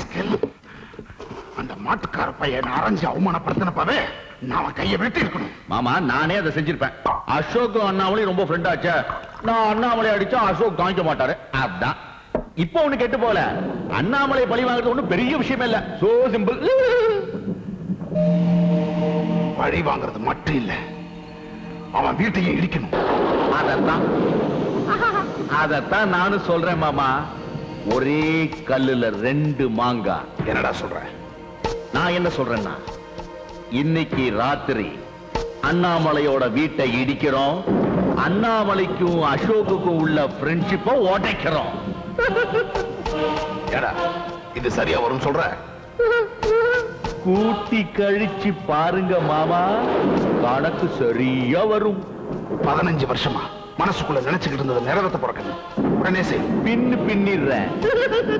rascal அந்த மாட்டுக்கார பையன் அரைஞ்சு அவமானப்படுத்தினப்பாவே நான் அவன் கையை வெட்டி இருக்கணும் மாமா நானே அதை செஞ்சிருப்பேன் அசோக்கும் அண்ணாமலையும் ரொம்ப ஃப்ரெண்ட் ஆச்சே நான் அண்ணாமலை அடிச்சா அசோக் காமிக்க மாட்டாரு அதான் இப்போ ஒண்ணு கெட்டு போல அண்ணாமலை பழி வாங்குறது ஒண்ணும் பெரிய விஷயம் இல்ல சோ சிம்பிள் பழி வாங்குறது மட்டும் இல்ல அவன் வீட்டையே இடிக்கணும் அதத்தான் அதத்தான் நானும் சொல்றேன் மாமா ஒரே கல்லுல ரெண்டு மாங்காய் என்னடா சொல்ற நான் என்ன சொல்றேன்னா இன்னைக்கு ராத்திரி அண்ணாமலையோட வீட்டை இடிக்கிறோம் அண்ணாமலைக்கும் அசோக்குக்கும் உள்ள ஃப்ரெண்ட்ஷிப்பை உடைக்கிறோம் ஏடா இது சரியா வரும் சொல்ற கூட்டி கழிச்சு பாருங்க மாமா கணக்கு சரியா வரும் பதினஞ்சு வருஷமா மனசுக்குள்ள நினைச்சுக்கிட்டு இருந்தது நிறைவேற்ற பிறக்கணும் உடனே செய் பின்னு பின்னிடுறேன்